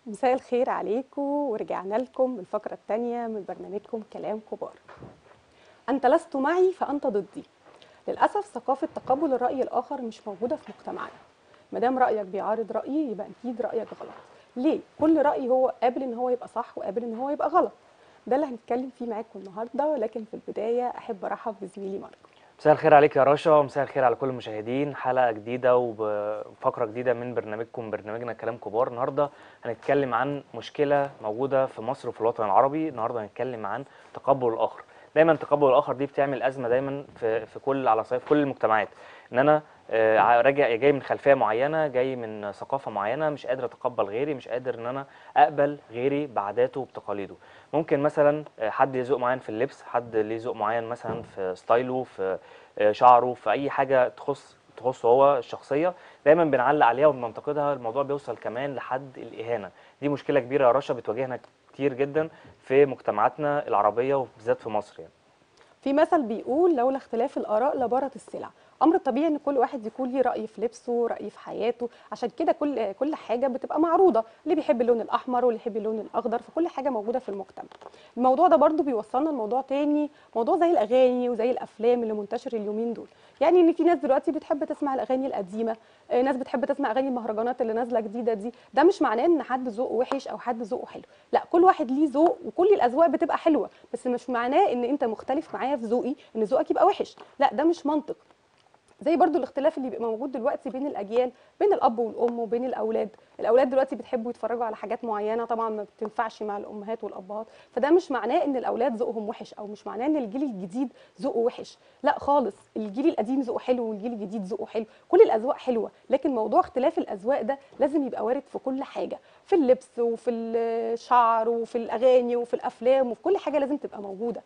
مساء الخير عليكم ورجعنا لكم الفقرة الثانية من برنامجكم كلام كبار أنت لست معي فأنت ضدي للأسف ثقافة تقبل الرأي الآخر مش موجودة في مجتمعنا مادام رأيك بيعارض رأيي يبقى أكيد رأيك غلط ليه؟ كل رأي هو قابل إن هو يبقى صح وقابل إن هو يبقى غلط ده اللي هنتكلم فيه معاكم النهارده ولكن في البداية أحب أرحب بزميلي ماركو مساء الخير عليك يا رشا ومساء الخير على كل المشاهدين حلقة جديدة وفقرة جديدة من برنامجكم برنامجنا كلام كبار النهاردة هنتكلم عن مشكلة موجودة في مصر وفي الوطن العربي النهاردة هنتكلم عن تقبل الآخر دايما تقبل الآخر دي بتعمل أزمة دايما في في كل على صعيد كل المجتمعات إن أنا آه، راجع جاي من خلفية معينة جاي من ثقافة معينة مش قادر أتقبل غيري مش قادر إن أنا أقبل غيري بعاداته وبتقاليده ممكن مثلا آه، حد ليه ذوق معين في اللبس حد ليه ذوق معين مثلا في ستايله في آه، شعره في اي حاجه تخص تخصه هو الشخصيه دايما بنعلق عليها وبننتقدها الموضوع بيوصل كمان لحد الاهانه دي مشكله كبيره يا رشا بتواجهنا كتير جدا في مجتمعاتنا العربيه وبالذات في مصر يعني في مثل بيقول لولا اختلاف الآراء لبارت السلع امر طبيعي ان كل واحد يكون ليه راي في لبسه راي في حياته عشان كده كل كل حاجه بتبقى معروضه اللي بيحب اللون الاحمر واللي يحب اللون الاخضر فكل حاجه موجوده في المجتمع الموضوع ده برضو بيوصلنا لموضوع تاني موضوع زي الاغاني وزي الافلام اللي منتشر اليومين دول يعني ان في ناس دلوقتي بتحب تسمع الاغاني القديمه آه، ناس بتحب تسمع اغاني المهرجانات اللي نازله جديده دي ده مش معناه ان حد ذوقه وحش او حد ذوقه حلو لا كل واحد ليه ذوق وكل الاذواق بتبقى حلوه بس مش معناه ان انت مختلف معايا في ذوقي ان ذوقك يبقى وحش لا ده مش منطق زي برضو الاختلاف اللي بيبقى موجود دلوقتي بين الاجيال بين الاب والام وبين الاولاد الاولاد دلوقتي بيحبوا يتفرجوا على حاجات معينه طبعا ما بتنفعش مع الامهات والابهات فده مش معناه ان الاولاد ذوقهم وحش او مش معناه ان الجيل الجديد ذوقه وحش لا خالص الجيل القديم ذوقه حلو والجيل الجديد ذوقه حلو كل الاذواق حلوه لكن موضوع اختلاف الاذواق ده لازم يبقى وارد في كل حاجه في اللبس وفي الشعر وفي الاغاني وفي الافلام وفي كل حاجه لازم تبقى موجوده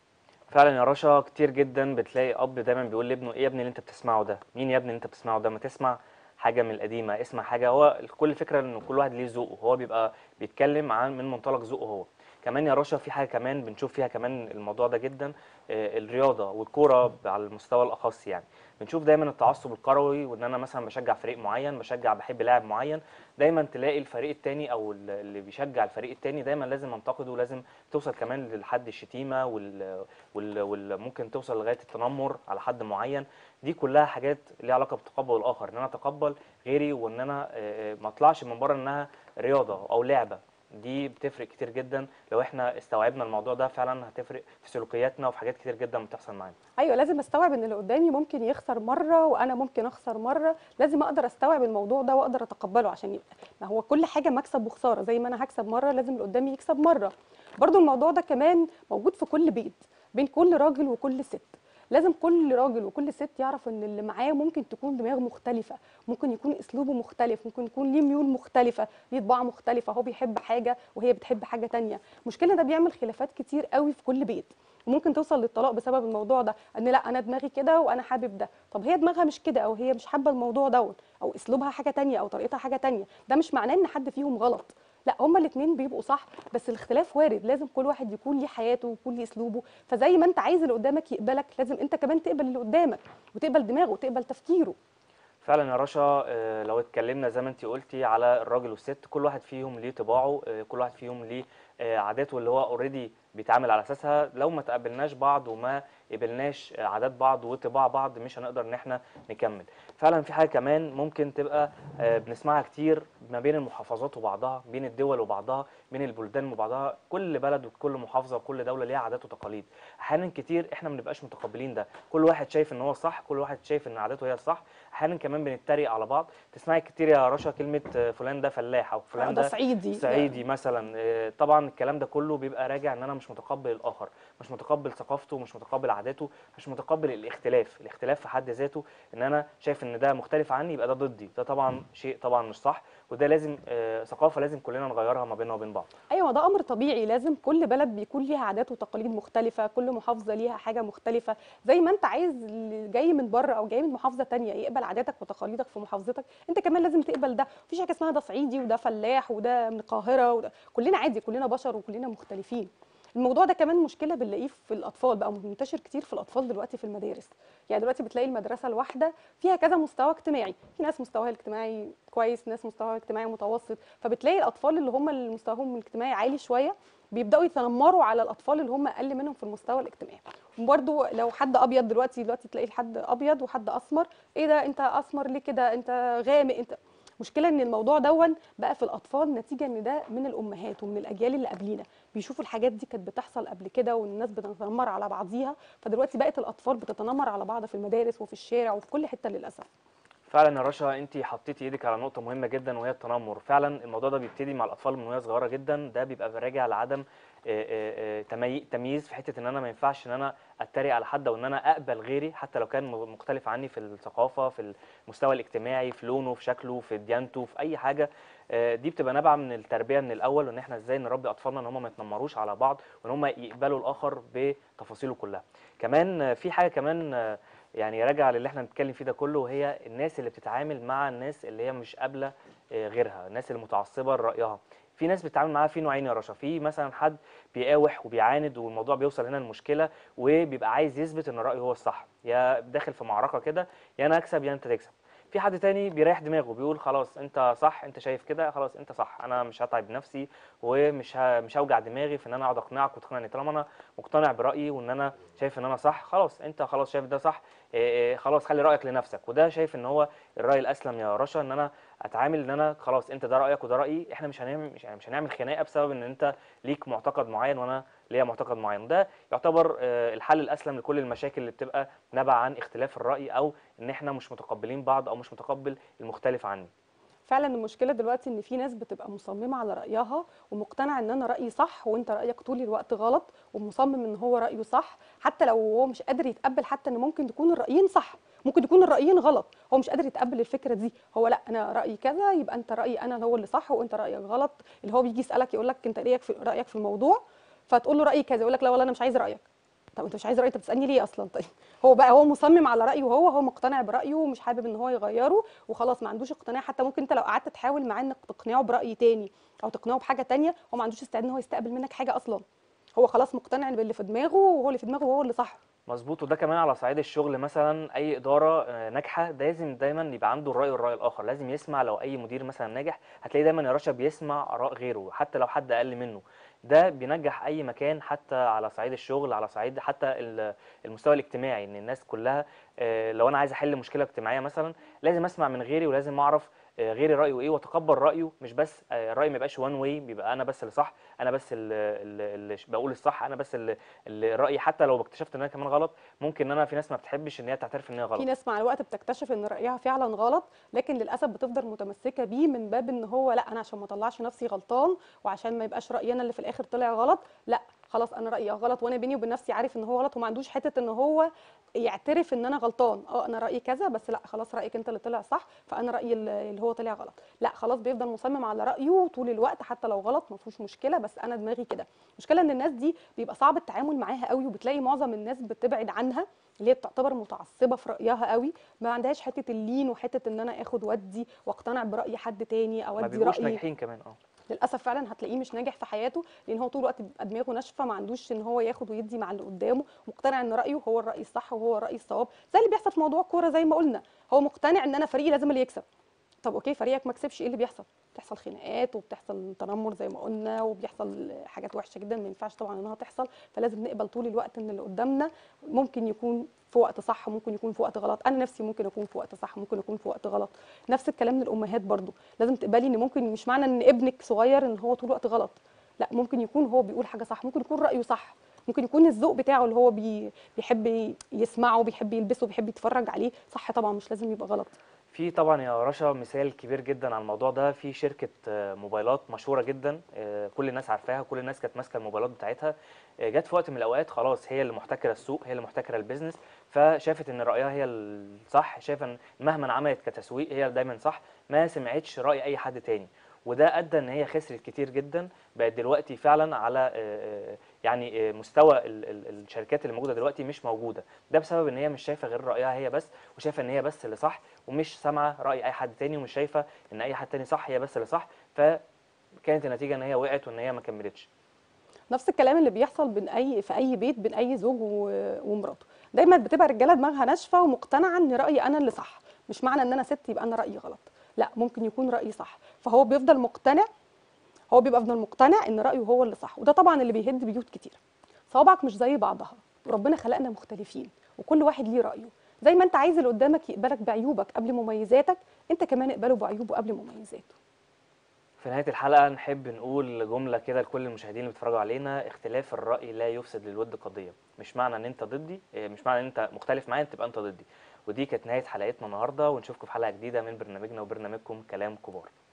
فعلا يا رشا كتير جدا بتلاقي اب دايما بيقول لابنه ايه يا ابني اللي انت بتسمعه ده مين يا ابني اللي انت بتسمعه ده ما تسمع حاجه من القديمه اسمع حاجه هو كل الفكره ان كل واحد ليه ذوقه هو بيبقى بيتكلم عن من منطلق ذوقه هو كمان يا رشا في حاجه كمان بنشوف فيها كمان الموضوع ده جدا آه، الرياضه والكوره على المستوى الاخص يعني بنشوف دايما التعصب الكروي وان انا مثلا بشجع فريق معين بشجع بحب لاعب معين دايما تلاقي الفريق التاني او ال- اللي بيشجع الفريق التاني دايما لازم انتقده ولازم توصل كمان لحد الشتيمه وال... وال... وال... ممكن توصل لغايه التنمر على حد معين دي كلها حاجات ليها علاقه بتقبل الاخر ان انا اتقبل غيري وان انا آه، آه، ما اطلعش من بره انها رياضه او لعبه دي بتفرق كتير جدا لو احنا استوعبنا الموضوع ده فعلا هتفرق في سلوكياتنا وفي حاجات كتير جدا بتحصل معانا ايوه لازم استوعب ان اللي قدامي ممكن يخسر مره وانا ممكن اخسر مره لازم اقدر استوعب الموضوع ده واقدر اتقبله عشان يبقى ما هو كل حاجه مكسب وخساره زي ما انا هكسب مره لازم اللي قدامي يكسب مره برضو الموضوع ده كمان موجود في كل بيت بين كل راجل وكل ست لازم كل راجل وكل ست يعرف ان اللي معاه ممكن تكون دماغ مختلفه ممكن يكون اسلوبه مختلف ممكن يكون ليه ميول مختلفه ليه طباع مختلفه هو بيحب حاجه وهي بتحب حاجه تانية المشكله ده بيعمل خلافات كتير قوي في كل بيت وممكن توصل للطلاق بسبب الموضوع ده ان لا انا دماغي كده وانا حابب ده طب هي دماغها مش كده او هي مش حابه الموضوع دوت او اسلوبها حاجه تانية او طريقتها حاجه تانية ده مش معناه ان حد فيهم غلط لا هما الاثنين بيبقوا صح بس الاختلاف وارد لازم كل واحد يكون ليه حياته ويكون ليه اسلوبه فزي ما انت عايز اللي قدامك يقبلك لازم انت كمان تقبل اللي قدامك وتقبل دماغه وتقبل تفكيره فعلا يا رشا آه، لو اتكلمنا زي ما انت قلتي على الراجل والست كل واحد فيهم ليه طباعه آه، كل واحد فيهم ليه آه، عاداته اللي هو اوريدي بيتعامل على اساسها لو ما تقبلناش بعض وما قبلناش آه، عادات بعض وطباع بعض مش هنقدر ان احنا نكمل فعلا في حاجه كمان ممكن تبقى آه، بنسمعها كتير ما بين المحافظات وبعضها بين الدول وبعضها بين البلدان وبعضها كل بلد وكل محافظه وكل دوله ليها عادات وتقاليد احيانا كتير احنا ما بنبقاش متقبلين ده كل واحد شايف ان هو صح كل واحد شايف ان عاداته هي الصح احيانا كمان بنتريق على بعض تسمعي كتير يا رشا كلمه آه، فلان ده فلاح او فلان ده ده صعيدي صعيدي مثلا آه، طبعا الكلام ده كله بيبقى راجع ان انا مش متقبل الاخر مش متقبل ثقافته مش متقبل عاداته مش متقبل الاختلاف الاختلاف في حد ذاته ان انا شايف ان ده مختلف عني يبقى ده ضدي ده طبعا شيء طبعا مش صح وده لازم آه، ثقافه لازم كلنا نغيرها ما بيننا وبين بعض ايوه ده امر طبيعي لازم كل بلد بيكون ليها عادات وتقاليد مختلفه كل محافظه ليها حاجه مختلفه زي ما انت عايز اللي جاي من بره او جاي من محافظه تانية يقبل عاداتك وتقاليدك في محافظتك انت كمان لازم تقبل ده مفيش حاجه اسمها ده صعيدي وده فلاح وده من القاهره وده كلنا عادي كلنا بشر وكلنا مختلفين الموضوع ده كمان مشكله بنلاقيه في الاطفال بقى منتشر كتير في الاطفال دلوقتي في المدارس يعني دلوقتي بتلاقي المدرسه الواحده فيها كذا مستوى اجتماعي في ناس مستواها الاجتماعي كويس ناس مستواها الاجتماعي متوسط فبتلاقي الاطفال اللي هم اللي مستواهم الاجتماعي عالي شويه بيبداوا يتنمروا على الاطفال اللي هم اقل منهم في المستوى الاجتماعي وبرده لو حد ابيض دلوقتي دلوقتي تلاقي حد ابيض وحد اسمر ايه ده انت اسمر ليه كده انت غامق انت مشكله ان الموضوع دون بقى في الاطفال نتيجه ان ده من الامهات ومن الاجيال اللي قبلينا بيشوفوا الحاجات دي كانت بتحصل قبل كده والناس بتتنمر على بعضيها فدلوقتي بقت الاطفال بتتنمر على بعض في المدارس وفي الشارع وفي كل حته للاسف فعلا يا رشا انت حطيتي ايدك على نقطه مهمه جدا وهي التنمر فعلا الموضوع ده بيبتدي مع الاطفال من وهي صغيره جدا ده بيبقى راجع لعدم آه، آه، آه، تمي- تمييز في حته ان انا ما ينفعش ان انا اتريق على حد او ان انا اقبل غيري حتى لو كان م- مختلف عني في الثقافه في المستوى الاجتماعي في لونه في شكله في ديانته في اي حاجه آه، دي بتبقى نابعه من التربيه من الاول وان احنا ازاي نربي اطفالنا ان هم ما يتنمروش على بعض وان هم يقبلوا الاخر بتفاصيله كلها كمان آه، في حاجه كمان آه، يعني راجعه للي احنا بنتكلم فيه ده كله وهي الناس اللي بتتعامل مع الناس اللي هي مش قابله آه، غيرها الناس المتعصبه لرايها في ناس بتتعامل معاها في نوعين يا رشا في مثلا حد بيقاوح وبيعاند والموضوع بيوصل هنا المشكله وبيبقى عايز يثبت ان رايه هو الصح يا داخل في معركه كده يا انا اكسب يا انت تكسب في حد تاني بيريح دماغه بيقول خلاص انت صح انت شايف كده خلاص انت صح انا مش هتعب نفسي ومش ه... مش هوجع دماغي في ان انا اقعد اقنعك وتقنعني طالما انا مقتنع برايي وان انا شايف ان انا صح خلاص انت خلاص شايف ده صح إيه إيه خلاص خلي رايك لنفسك وده شايف ان هو الراي الاسلم يا رشا ان انا اتعامل ان انا خلاص انت ده رايك وده رايي احنا مش هنعمل مش, يعني مش هنعمل خناقه بسبب ان انت ليك معتقد معين وانا ليا معتقد معين وده يعتبر آه، الحل الاسلم لكل المشاكل اللي بتبقى نابعه عن اختلاف الراي او ان احنا مش متقبلين بعض او مش متقبل المختلف عني فعلا المشكله دلوقتي ان في ناس بتبقى مصممه على رايها ومقتنعه ان انا رايي صح وانت رايك طول الوقت غلط ومصمم ان هو رايه صح حتى لو هو مش قادر يتقبل حتى ان ممكن تكون الرايين صح ممكن يكون الرايين غلط هو مش قادر يتقبل الفكره دي هو لا انا رايي كذا يبقى انت رايي انا هو اللي صح وانت رايك غلط اللي هو بيجي يسالك يقول لك انت رايك في رايك في الموضوع فتقول له رايي كذا يقول لك لا والله انا مش عايز رايك طب انت مش عايز رايي انت بتسالني ليه اصلا طيب هو بقى هو مصمم على رايه هو هو مقتنع برايه ومش حابب ان هو يغيره وخلاص ما عندوش اقتناع حتى ممكن انت لو قعدت تحاول معاه انك تقنعه براي تاني او تقنعه بحاجه تانية هو ما عندوش استعداد ان هو يستقبل منك حاجه اصلا هو خلاص مقتنع باللي في دماغه وهو اللي في دماغه هو اللي صح مظبوط وده كمان على صعيد الشغل مثلا اي اداره آه، ناجحه ده لازم دايما يبقى عنده الراي والراي الاخر لازم يسمع لو اي مدير مثلا ناجح هتلاقي دايما يا رشا بيسمع اراء غيره حتى لو حد اقل منه ده بينجح اي مكان حتى على صعيد الشغل على صعيد حتى ال- المستوى الاجتماعي ان الناس كلها آه، لو انا عايز احل مشكله اجتماعيه مثلا لازم اسمع من غيري ولازم اعرف آه، غيري رايه ايه واتقبل رايه مش بس آه، الراي ما يبقاش وان واي بيبقى انا بس اللي صح انا بس اللي, اللي اللي بقول الصح انا بس اللي, اللي رايي حتى لو اكتشفت ان انا كمان غلط ممكن ان انا في ناس ما بتحبش ان هي تعترف ان هي في غلط ناس مع الوقت بتكتشف ان رايها فعلا غلط لكن للاسف بتفضل متمسكه بيه من باب ان هو لا انا عشان ما اطلعش نفسي غلطان وعشان ما يبقاش رايي انا اللي في الاخر طلع غلط لا خلاص انا رايي غلط وانا بيني وبين نفسي عارف ان هو غلط وما عندوش حته ان هو يعترف ان انا غلطان اه انا رايي كذا بس لا خلاص رايك انت اللي طلع صح فانا رايي اللي اللي هو طلع غلط لا خلاص بيفضل مصمم على رايه طول الوقت حتى لو غلط ما فيهوش مشكله بس انا دماغي كده المشكله ان الناس دي بيبقى صعب التعامل معاها قوي وبتلاقي معظم الناس بتبعد عنها اللي هي بتعتبر متعصبه في رايها قوي ما عندهاش حته اللين وحته ان انا اخد ودي واقتنع براي حد تاني او ما ادي بيبقوش رايي ناجحين كمان اه للاسف فعلا هتلاقيه مش ناجح في حياته لان هو طول الوقت بيبقى دماغه ناشفه ما عندوش ان هو ياخد ويدي مع اللي قدامه مقتنع ان رايه هو الراي الصح وهو الراي الصواب زي اللي بيحصل في موضوع الكوره زي ما قلنا هو مقتنع ان انا فريقي لازم اللي يكسب طب اوكي فريقك ما كسبش ايه اللي بيحصل بتحصل خناقات وبتحصل تنمر زي ما قلنا وبيحصل حاجات وحشه جدا ما ينفعش طبعا انها تحصل فلازم نقبل طول الوقت ان اللي قدامنا ممكن يكون في وقت صح ممكن يكون في وقت غلط انا نفسي ممكن اكون في وقت صح ممكن اكون في وقت غلط نفس الكلام للامهات برضو لازم تقبلي ان ممكن مش معنى ان ابنك صغير ان هو طول الوقت غلط لا ممكن يكون هو بيقول حاجه صح ممكن يكون رايه صح ممكن يكون الذوق بتاعه اللي هو بي بيحب يسمعه بيحب يلبسه بيحب يتفرج عليه صح طبعا مش لازم يبقى غلط في طبعا يا رشا مثال كبير جدا على الموضوع ده في شركة آه، موبايلات مشهورة جدا آه، كل الناس عارفاها كل الناس كانت ماسكة الموبايلات بتاعتها آه، جت في وقت من الأوقات خلاص هي اللي محتكرة السوق هي اللي محتكرة البيزنس فشافت إن رأيها هي الصح شايفة إن مهما عملت كتسويق هي دايما صح ما سمعتش رأي أي حد تاني وده ادى ان هي خسرت كتير جدا بقت دلوقتي فعلا على آه، آه، يعني آه، مستوى ال- ال- الشركات اللي موجوده دلوقتي مش موجوده ده بسبب ان هي مش شايفه غير رايها هي بس وشايفه ان هي بس اللي صح ومش سامعه راي اي حد تاني ومش شايفه ان اي حد تاني صح هي بس اللي صح فكانت النتيجه ان هي وقعت وان هي ما كملتش نفس الكلام اللي بيحصل بين اي في اي بيت بين اي زوج و- ومراته دايما بتبقى الرجاله دماغها ناشفه ومقتنعه ان رايي انا اللي صح مش معنى ان انا ست يبقى انا رايي غلط لا ممكن يكون رايي صح فهو بيفضل مقتنع هو بيبقى بيفضل مقتنع ان رايه هو اللي صح وده طبعا اللي بيهد بيوت كتير صوابعك مش زي بعضها وربنا خلقنا مختلفين وكل واحد ليه رايه زي ما انت عايز اللي قدامك يقبلك بعيوبك قبل مميزاتك انت كمان اقبله بعيوبه قبل مميزاته في نهاية الحلقة نحب نقول جملة كده لكل المشاهدين اللي بيتفرجوا علينا اختلاف الرأي لا يفسد للود قضية مش معنى ان انت ضدي إيه، مش معنى ان انت مختلف معايا تبقى انت ضدي ودي كانت نهاية حلقتنا النهاردة ونشوفكم في حلقة جديدة من برنامجنا وبرنامجكم كلام كبار